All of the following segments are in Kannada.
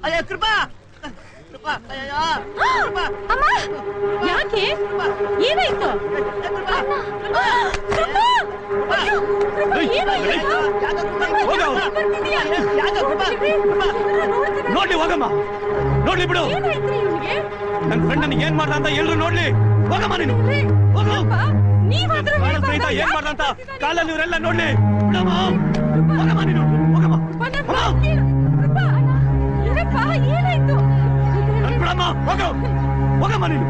ಅಯ್ಯ ಕೃಪಾ ಕೃಪಾ ಅಯ್ಯಯ್ಯೋ ಕೃಪಾ ಅಮ್ಮ ಯಾಕೆ ಏನಾಯ್ತು ಕೃಪಾ ಕೃಪಾ! ಅಯ್ಯೋ, ಕೃಪಾ, ಏನಾಯ್ತು? ಯಾಕೋ ಕೃಪಾ ಹೋಗು. ಬರ್ತಿದ್ಯಾ? ಯಾಕೋ ಕೃಪಾ ಕೃಪಾ ನೋಡ್ತಿದ್ದಾರೆ. ನೋಡ್ಲಿ ಹೋಗಮ್ಮ ನೋಡ್ಲಿ ಬಿಡು ಏನಾಯ್ತ್ರಿ ಇವ್ನಿಗೆ? ನನ್ ಫ್ರೆಂಡ್ ನನಗೆ ಏನ್ ಮಾಡ್ದ ಅಂತ ಎಲ್ರು ನೋಡ್ಲಿ ಹೋಗಮ್ಮ ನೀನು ರೀ, ಹೋಗು ಅಪ್ಪ, ನೀವಾದ್ರೂ ಪ್ರಾಣ ಹೇಳ್ಬಾರ್ದಾ? ಸಹಿತ ಏನ್ ಮಾಡ್ದ ಅಂತ ಯಾಕೆ ಕಾಲಲ್ಲಿ ಇವರೆಲ್ಲ ನೋಡ್ಲಿ ಬಿಡಮ್ಮ ಹೋಗಮ್ಮ ನೀನು ಹೋಗಮ್ಮ ಅಪ್ಪ, ನನ್ ಹೋಗು. ಮಾತ್ ಕೇಳು. ಕೃಪಾ, ಇರಪ್ಪ, ಏನಾಯ್ತು ನನ್ ಬಿಡಮ್ಮ ಹೋಗು ಹೋಗಮ್ಮ ನೀನು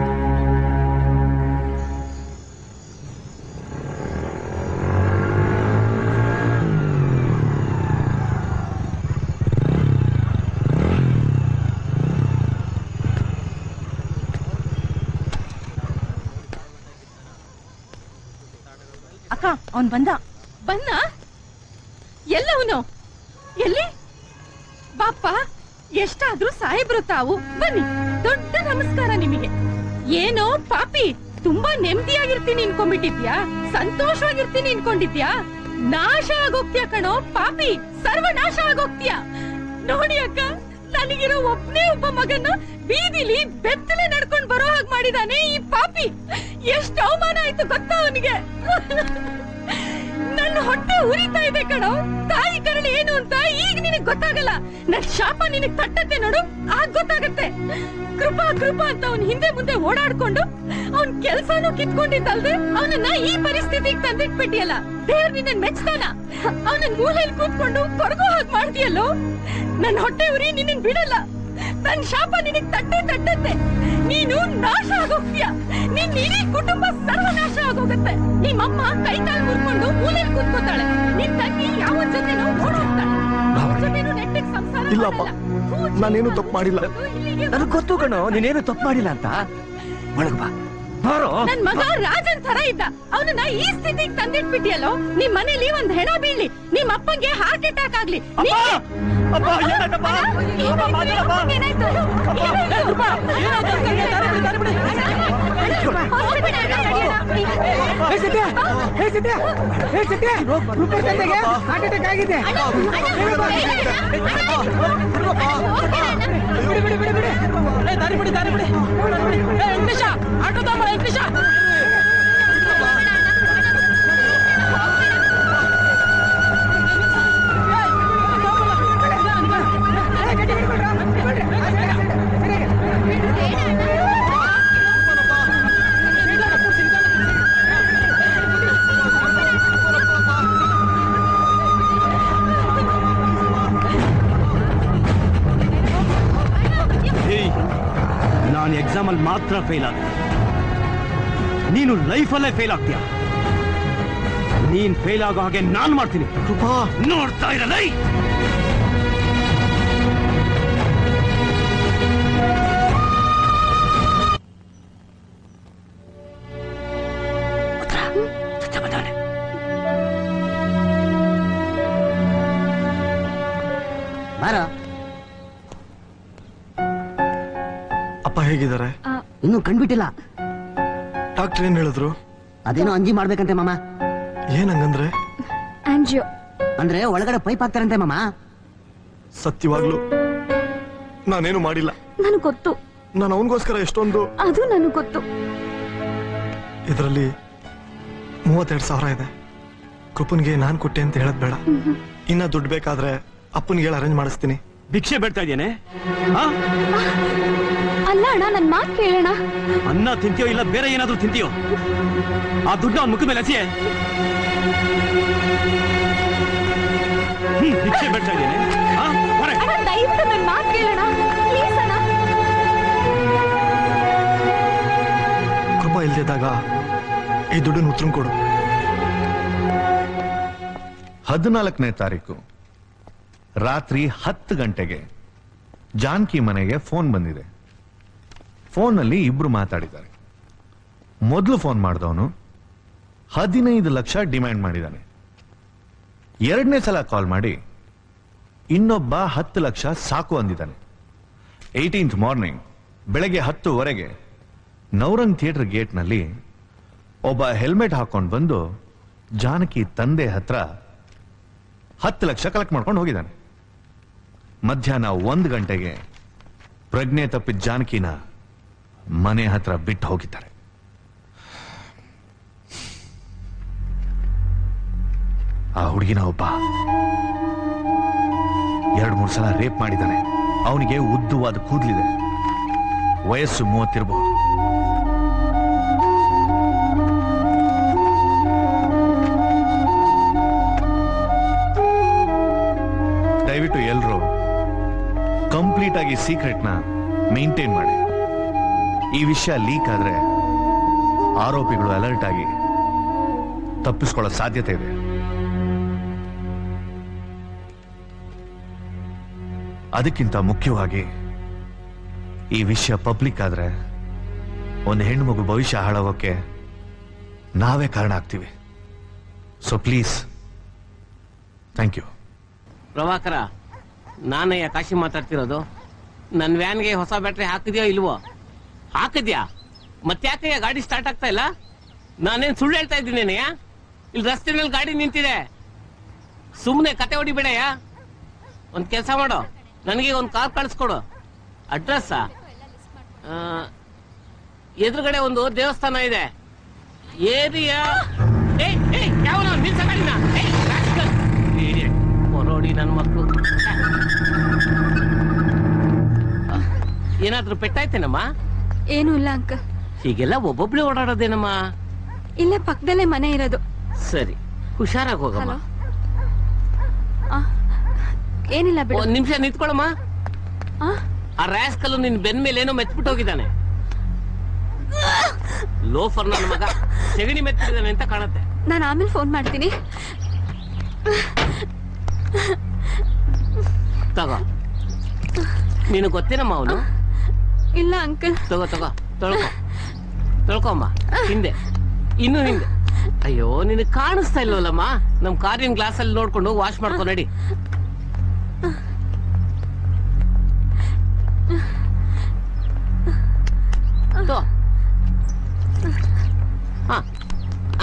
ಅಕ್ಕ ಅವನ್ ಬಂದ ಬಂದ ಎಲ್ಲ ಅವನು ಎಲ್ಲಿ ಬಾಪ್ಪ ಎಷ್ಟಾದ್ರೂ ಸಾಹೇಬ್ರು ತಾವು ಬನ್ನಿ ದೊಡ್ಡ ನಮಸ್ಕಾರ ನಿಮಗೆ ಏನೋ ಪಾಪಿ ತುಂಬಾ ನೆಮ್ಮದಿಯಾಗಿರ್ತೀನಿ ಅನ್ಕೊಂಡ್ಬಿಟ್ಟಿದ್ಯಾ ಸಂತೋಷವಾಗಿರ್ತೀನಿ ಅನ್ಕೊಂಡಿದ್ಯಾ ನಾಶ ಆಗೋಗ್ತೀಯ ಕಣೋ ಪಾಪಿ ಸರ್ವನಾಶ ಆಗೋಗ್ತೀಯ ನೋಡಿ ಅಕ್ಕ ನನಗಿರೋ ಒಬ್ನೇ ಒಬ್ಬ ಮಗನ್ನ ಬೀದಿಲಿ ಬೆತ್ತಲೆ ನಡ್ಕೊಂಡ್ ಬರೋ ಹಾಗೆ ಮಾಡಿದಾನೆ ಈ ಪಾಪಿ ಎಷ್ಟು ಅವಮಾನ ಆಯ್ತು ಗೊತ್ತಾ ಅವನಿಗೆ ನನ್ನ ಹೊಟ್ಟೆ ಉರಿತಾ ಇದೆ ಕಣೋ ತಾಯಿ ಕರಳು ಏನು ಅಂತ ಈಗ ನಿನಗ್ ಗೊತ್ತಾಗಲ್ಲ ನನ್ ಶಾಪ ನಿನಗ್ ತಟ್ಟತ್ತೆ ನೋಡು ಆಗ ಗೊತ್ತಾಗತ್ತೆ ಕೃಪಾ ಕೃಪಾ ಅಂತ ಅವನ್ ಹಿಂದೆ ಮುಂದೆ ಓಡಾಡ್ಕೊಂಡು ಅವನ್ ಕೆಲ್ಸಾನು ಕಿತ್ಕೊಂಡಿದ್ದಲ್ದೆ ಅವನನ್ನ ಈ ಪರಿಸ್ಥಿತಿಗೆ ತಂದಿಟ್ಬಿಟ್ಟಿಯಲ್ಲ ದೇವ್ರ ನಿನ್ನ ಮೆಚ್ತಾನ ಅವನನ್ ಮೂಲೆಯಲ್ಲಿ ಕೂತ್ಕೊಂಡು ಕೊರಗೋ ಹಾಗೆ ಮಾಡ್ತೀಯಲ್ಲೋ ನನ್ ಹೊಟ್ಟೆ ಉರಿ ನಿನ್ನ ಬಿಡಲ್ಲ ನನ್ ಶಾಪ ನಿನಗ್ ತಟ್ಟೆ ತಟ್ಟತ್ತೆ ನೀನು ನಾಶ ಆಗೋಗ್ತೀಯ ನಿನ್ ಇಡೀ ಕುಟುಂಬ ಸರ್ವನಾಶ ಆಗೋಗತ್ತೆ ನಿಮ್ಮಮ್ಮ ಕೈ ಕಾಲು ಮುರ್ಕೊಂಡು ಮೂಲೆಯಲ್ಲಿ ಕೂತ್ಕೋತಾಳೆ ನಿನ್ ತಂಗಿ ಯಾವ ಜೊತೆನೂ ಓಡೋಗ್ತಾಳೆ ಅವ್ರ ಜೊತೆನೂ ನೆಟ್ಟಿಗ್ ಸಂಸಾರ ಇಲ್ಲಪ್ಪ, ಮಾಡಲ್ಲ. ಹೂ, ನಾನೇನು ತಪ್ಪು ಮಾಡಿಲ್ಲ. ಇಲ್ಲಿಗೆ ನನಗ್ ಗೊತ್ತು ಕಣೋ ನೀನೇನು ತಪ್ಪು ಮಾಡಿಲ್ಲ ಅಂತ ಒಳಗ್ ಬಾ ಬಾರೋ ನನ್ ಮಗ ರಾಜನ್ ತರ ಇದ್ದ ಅವನನ್ನ ಈ ಸ್ಥಿತಿಗೆ ತಂದಿಟ್ಬಿಟ್ಟಿಯಲ್ಲೋ ನಿಮ್ ಮನೇಲಿ ಒಂದ್ ಹೆಣ ಬೀಳ್ಲಿ ನಿಮ್ ಅಪ್ಪಂಗೆ ಹಾರ್ಟ್ ಅಟ್ಯಾಕ್ ಆಗ್ಲಿ ಅಪ್ಪ ಅಪ್ಪ ಏನಾಯ್ತಪ್ಪ ಅಪ್ಪ, ಮಾತಾಡಪ್ಪ. ಏನಾಯ್ತು ಏನಾಯ್ತು? ಹೇ ಸತ್ಯ ಹೇ ಸತ್ಯ ಹೇ ಸತ್ಯ ರೂಪ ತಂದೆಗೆ ಹಾರ್ಟ್ ಅಟ್ಯಾಕ್ ಆಗಿದೆ ಬಿಡಿ ಬಿಡಿ ಬಿಡಿ ಬಿಡಿ ಏ, ದಾರಿ ಬಿಡಿ ದಾರಿ ಬಿಡಿ ದಾರಿ ಬಿಡಿ. ಏ, ವೆಂಕಟೇಶ ಆಟೋ ತಗೊಂಬ ವೆಂಕಟೇಶ ಏ, ಗಟ್ಟಿ ಹಿಡ್ಕೊಳ್ರ, ಹಿಡ್ಕೊಳ್ರಿ. ಆ, ಸರಿ, ಸರಿ, ಸರಿ. ಏಯ್ ನಾನು ಎಕ್ಸಾಮ್ ಅಲ್ಲಿ ಮಾತ್ರ ಫೇಲ್ ಆಗ ನೀನು ಲೈಫಲ್ಲೇ ಫೇಲ್ ಆಗ್ತೀಯ ನೀನ್ ಫೇಲ್ ಆಗೋ ಹಾಗೆ ನಾನ್ ಮಾಡ್ತೀನಿ ಕೃಪಾ ನೋಡ್ತಾ ಇರಲ್ಲ ಬಾರೋ ಅಪ್ಪ ಹೇಗಿದ್ದಾರೆ ಇನ್ನು ಕಂಡ್ಬಿಟ್ಟಿಲ್ಲ ಡಾಕ್ಟರ್ ಏನ್ ಹೇಳಿದ್ರು ಅದೇನೋ ಅಂಜಿ ಮಾಡ್ಬೇಕಂತೆ ಮಾಮ ಏನ್ ಹಂಗಂದ್ರೆ ಆಂಜಿಯೋ ಅಂದ್ರೆ ಒಳಗಡೆ ಪೈಪ್ ಹಾಕ್ತಾರಂತೆ ಮಾಮ ಸತ್ಯವಾಗ್ಲು ನಾನೇನು ಮಾಡಿಲ್ಲ ನನಗ್ ಗೊತ್ತು ನಾನು ಅವನಿಗೋಸ್ಕರ ಎಷ್ಟೊಂದು ಅದು ನನಗ್ ಗೊತ್ತು ಇದರಲ್ಲಿ ಮೂವತ್ತೆರಡು ಸಾವಿರ ಇದೆ ಕೃಪನ್ಗೆ ನಾನ್ ಕೊಟ್ಟೆ ಅಂತ ಹೇಳದ್ ಬೇಡ ಇನ್ನ ದುಡ್ಡು ಬೇಕಾದ್ರೆ ಅಪ್ಪನಿಗೆ ಹೇಳಿ ಅರೇಂಜ್ ಮಾಡಿಸ್ತೀನಿ ಭಿಕ್ಷೆ ಬೇಡ್ತಾ ಇದ್ದೇನೆ ಅಲ್ಲ ಅಣ್ಣ ನನ್ ಮಾತ್ ಕೇಳೋಣ ಅನ್ನ ತಿಂತೀಯೋ ಇಲ್ಲ ಬೇರೆ ಏನಾದ್ರೂ ತಿಂತೀಯೋ ಆ ದುಡ್ಡು ಅವನ ಮುಖದ ಮೇಲೆ ಹಸಿಯೇ ಹ್ಮ್ ಭಿಕ್ಷೆ ಬೇಡ್ತಾ ಇದ್ದೇನೆ ಆ? ಹೊರೆ. ಅಣ್ಣ ದಯವಿಟ್ಟು ನನ್ ಮಾತ್ ಕೇಳೋಣ ಪ್ಲೀಸ್ ಅಣ್ಣ ಕೃಪಾ ಇಲ್ದಿದ್ದಾಗ ಈ ದುಡ್ಡನ್ನು ಉತ್ತರ ಕೊಡು ಹದಿನಾಲ್ಕನೇ ತಾರೀಕು ರಾತ್ರಿ ಹತ್ತು ಗಂಟೆಗೆ ಜಾನ್ಕಿ ಮನೆಗೆ ಫೋನ್ ಬಂದಿದೆ ಫೋನ್ನಲ್ಲಿ ಇಬ್ರು ಮಾತಾಡಿದ್ದಾರೆ ಮೊದಲು ಫೋನ್ ಮಾಡಿದವನು ಹದಿನೈದು ಲಕ್ಷ ಡಿಮ್ಯಾಂಡ್ ಮಾಡಿದ್ದಾನೆ ಎರಡನೇ ಸಲ ಕಾಲ್ ಮಾಡಿ ಇನ್ನೊಬ್ಬ ಹತ್ತು ಲಕ್ಷ ಸಾಕು ಅಂದಿದ್ದಾನೆ ಏಯ್ಟೀನ್ತ್ ಮಾರ್ನಿಂಗ್ ಬೆಳಗ್ಗೆ ಹತ್ತುವರೆಗೆ ನೌರಂಗ್ ಥಿಯೇಟರ್ ಗೇಟ್ನಲ್ಲಿ ಒಬ್ಬ ಹೆಲ್ಮೆಟ್ ಹಾಕೊಂಡು ಬಂದು ಜಾನಕಿ ತಂದೆ ಹತ್ರ ಹತ್ತು ಲಕ್ಷ ಕಲೆಕ್ಟ್ ಮಾಡ್ಕೊಂಡು ಹೋಗಿದ್ದಾನೆ ಮಧ್ಯಾಹ್ನ ಒಂದು ಗಂಟೆಗೆ ಪ್ರಜ್ಞೆ ತಪ್ಪಿದ ಜಾನಕಿನ ಮನೆ ಹತ್ರ ಬಿಟ್ಟು ಹೋಗಿದ್ದಾರೆ ಆ ಹುಡುಗಿನ ಒಬ್ಬ ಎರಡು ಮೂರು ಸಲ ರೇಪ್ ಮಾಡಿದ್ದಾನೆ ಅವನಿಗೆ ಉದ್ದುವಾದ ಕೂದಲಿದೆ ವಯಸ್ಸು ಮೂವತ್ತಿರಬಹುದು ದಯವಿಟ್ಟು ಎಲ್ಲರೂ ಕಂಪ್ಲೀಟ್ ಆಗಿ ಸೀಕ್ರೆಟ್ನ ಮೇಂಟೈನ್ ಮಾಡಿ ಈ ವಿಷಯ ಲೀಕ್ ಆದ್ರೆ ಆರೋಪಿಗಳು ಅಲರ್ಟ್ ಆಗಿ ತಪ್ಪಿಸ್ಕೊಳ್ಳೋ ಸಾಧ್ಯತೆ ಇದೆ ಅದಕ್ಕಿಂತ ಮುಖ್ಯವಾಗಿ ಈ ವಿಷಯ ಪಬ್ಲಿಕ್ ಆದ್ರೆ ಒಂದು ಹೆಣ್ಣು ಮಗು ಭವಿಷ್ಯ ಹಾಳಾಗೋಕೆ ನಾವೇ ಕಾರಣ ಆಗ್ತೀವಿ so please thank you Prabhakara ನಾನಯ್ಯ ಕಾಶಿ ಮಾತಾಡ್ತಿರೋದು ನನ್ನ ವ್ಯಾನ್ಗೆ ಹೊಸ ಬ್ಯಾಟ್ರಿ ಹಾಕಿದ್ಯೋ ಇಲ್ವೋ ಹಾಕಿದ್ಯಾ ಮತ್ತ್ಯಾಕಯ್ಯ ಗಾಡಿ ಸ್ಟಾರ್ಟ್ ಆಗ್ತಾ ಇಲ್ಲ ನಾನೇನ್ ಸುಳ್ಳು ಹೇಳ್ತಾ ಇದ್ದೀನೇನಯ್ಯ ಇಲ್ಲಿ ರಸ್ತೆ ಮೇಲೆ ಗಾಡಿ ನಿಂತಿದೆ ಸುಮ್ಮನೆ ಕತೆ ಹೊಡಿಬೇಡಯ್ಯ ಒಂದ್ ಕೆಲಸ ಮಾಡು ನನಗೆ ಒಂದು ಕಾರ್ ಕಳಿಸ್ಕೊಡು ಅಡ್ರೆಸ್ ಎದುರುಗಡೆ ಒಂದು ದೇವಸ್ಥಾನ ಇದೆ ಏರಿಯಾ ಏಯ್ ಏಯ್ ಯಾವನೋ ನಿಲ್ಸ ಗಾಡಿನ ಏಯ್ rascal. Idiot. ಹೊರೋಡಿ ನನ್ನ ಮಕ್ಕಳು ಏನಾದ್ರೂ ಪೆಟ್ಟಾಯ್ತೇನಮ್ಮ ಏನೂ ಇಲ್ಲ ಅಂಕಲ್ ಹೀಗೆಲ್ಲ ಒಬ್ಬೊಬ್ಳೆ ಓಡಾಡೋದೇನಮ್ಮ ಇಲ್ಲೇ ಪಕ್ಕದಲ್ಲೇ ಮನೆ ಇರೋದು ಸರಿ ಹುಷಾರಾಗಿ ಹೋಗಮ್ಮ ಹಲೋ ಆ, ಏನಿಲ್ಲ ಬಿಡು ಒಂದ್ ನಿಮಿಷ ನಿಂತ್ಕೊಳಮ್ಮ ಆ? ಆ ರಾಸ್ಕಲ್ ನಿನ್ ಬೆನ್ ಮೇಲೆ ಏನೋ ಮೆತ್ಬಿಟ್ಟು ಹೋಗಿದ್ದಾನೆ ಲೋಫರ್ ನನ್ನ ಮಗ ಸೆಗಣಿ ಮೆತ್ತಿದ್ದಾನೆ ಅಂತ ಕಾಣತ್ತೆ ನಾನು ಆಮೇಲೆ ಫೋನ್ ಮಾಡ್ತೀನಿ ತಗೋ ನೀನು ಗೊತ್ತೇನಮ್ಮ ಅವನು ಇಲ್ಲ ಅಂಕಲ್ ತಗೋ ತಗೋ ತೊಳ್ಕೊ ತೊಳ್ಕೊಮ್ಮ ಹಿಂದೆ ಇನ್ನು ಹಿಂದೆ ಅಯ್ಯೋ ನಿನಗೆ ಕಾಣಿಸ್ತಾ ಇಲ್ವಲ್ಲಮ್ಮ ನಮ್ ಕಾರಿನ ಗ್ಲಾಸ್ ಅಲ್ಲಿ ನೋಡ್ಕೊಂಡು ವಾಶ್ ಮಾಡ್ಕೊ ನಡಿ ತಗೋ. ಹಾ ಹಾ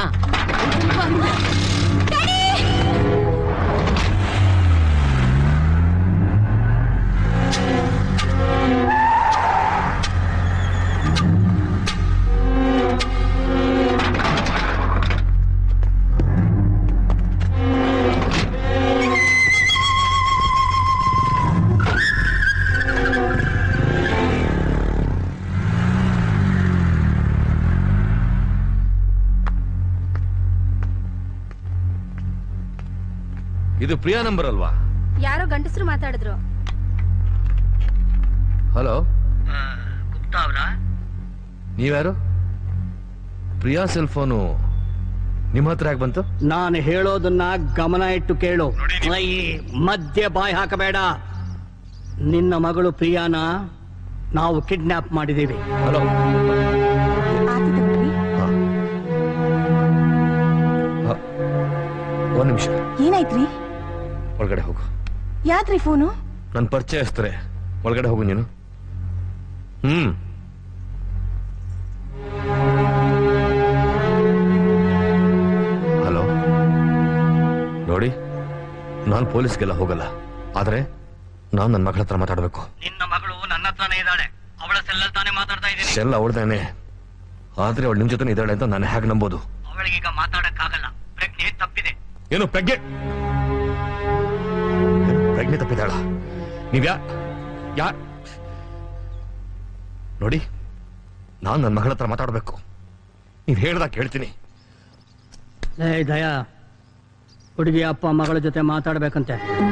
ಇದು ಪ್ರಿಯಾ ನಂಬರ್ ಅಲ್ವಾ ಯಾರೋ ಗಂಡಸರು ಮಾತಾಡಿದ್ರು ಹಲೋ ಗುಪ್ತಾ ಅವರ ನೀವ್ಯಾರು ಪ್ರಿಯಾ ಸೆಲ್ ಫೋನು ನಿಮ್ಮ ಹತ್ರ ಯಾಕೆ ಬಂತು ನಾನು ಹೇಳೋದನ್ನ ಗಮನ ಇಟ್ಟು ಕೇಳು ಐ, ಮಧ್ಯೆ ಬಾಯಿ ಹಾಕಬೇಡ ನಿನ್ನ ಮಗಳು ಪ್ರಿಯಾನ ನಾವು ಕಿಡ್ನಾಪ್ ಮಾಡಿದ್ದೀವಿ ಹಲೋ ಒಂದ್ ನಿಮಿಷ ಏನಾಯ್ತ್ರಿ ಒಳಗಡೆ ಹೋಗು ಯಾಕ್ರಿ ಫೋನು ನನ್ನ ಪರಿಚಯಸ್ತಾರೆ ಒಳಗಡೆ ಹೋಗು ನೀನು ಹ್ಮ್ ಹಲೋ ನೋಡಿ ನಾನು ಪೊಲೀಸ್ಗೆಲ್ಲ ಹೋಗಲ್ಲ ಆದ್ರೆ ನಾನು ನನ್ನ ಮಗಳ ಹತ್ರ ಮಾತಾಡಬೇಕು ನಿನ್ನ ಮಗಳು ನನ್ನ ಹತ್ರನೇ ಇದ್ದಾಳೆ ಅವಳ ಸೆಲ್ಲಲ್ಲಿ ತಾನೇ ಮಾತಾಡ್ತಾ ಇದ್ದೀನಿ ಎಲ್ಲ ಅವಳ್ದೇನೆ ಆದ್ರೆ ಅವಳು ನಿಮ್ ಜೊತೆ ಇದ್ದಾಳೆ ಅಂತ ನಾನು ಹೇಗೆ ನಂಬೋದು ಅವಳಿಗೀಗ ಮಾತಾಡಕ್ಕಾಗಲ್ಲ ಪ್ರಜ್ಞೆ ತಪ್ಪಿದೆ ಏನು ಪ್ರಜ್ಞೆ ಏನ್ ಪ್ರಜ್ಞೆ ತಪ್ಪಿದಾಳ ನೀವ್ಯಾ ಯಾ ನೋಡಿ ನಾನು ನನ್ನ ಮಗಳ ಹತ್ರ ಮಾತಾಡಬೇಕು ನೀವ್ ಹೇಳ್ದಾಗ ಕೇಳ್ತೀನಿ ಲೇ ದಯಾ ಹುಡುಗಿ ಅಪ್ಪ ಮಗಳ ಜೊತೆ ಮಾತಾಡ್ಬೇಕಂತೆ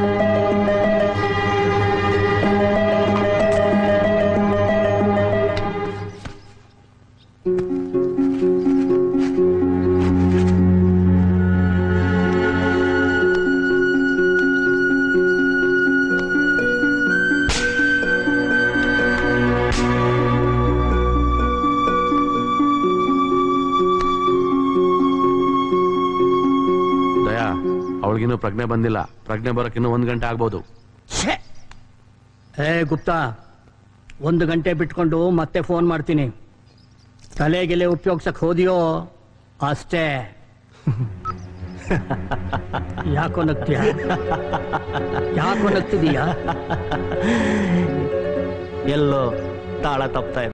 ದಯಾ ಅವಳಿಗಿನ್ನೂ ಪ್ರಜ್ಞೆ ಬಂದಿಲ್ಲ ಪ್ರಜ್ಞೆ ಬರಕ್ ಇನ್ನೂ ಒಂದ್ ಗಂಟೆ ಆಗ್ಬೋದು ಏ ಗುಪ್ತಾ ಒಂದು ಗಂಟೆ ಬಿಟ್ಕೊಂಡು ಮತ್ತೆ ಫೋನ್ ಮಾಡ್ತೀನಿ ತಲೆಗೆಲೆ ಉಪಯೋಗ್ಸಕ್ ಹೋದಿಯೋ ಅಷ್ಟೇ ಯಾಕೋ ನಗ್ತೀಯ ಯಾಕೋ ನಗ್ತಿದೀಯಾ ಎಲ್ಲೋ ತಾಳ ತಪ್ತಾ ಇದೆ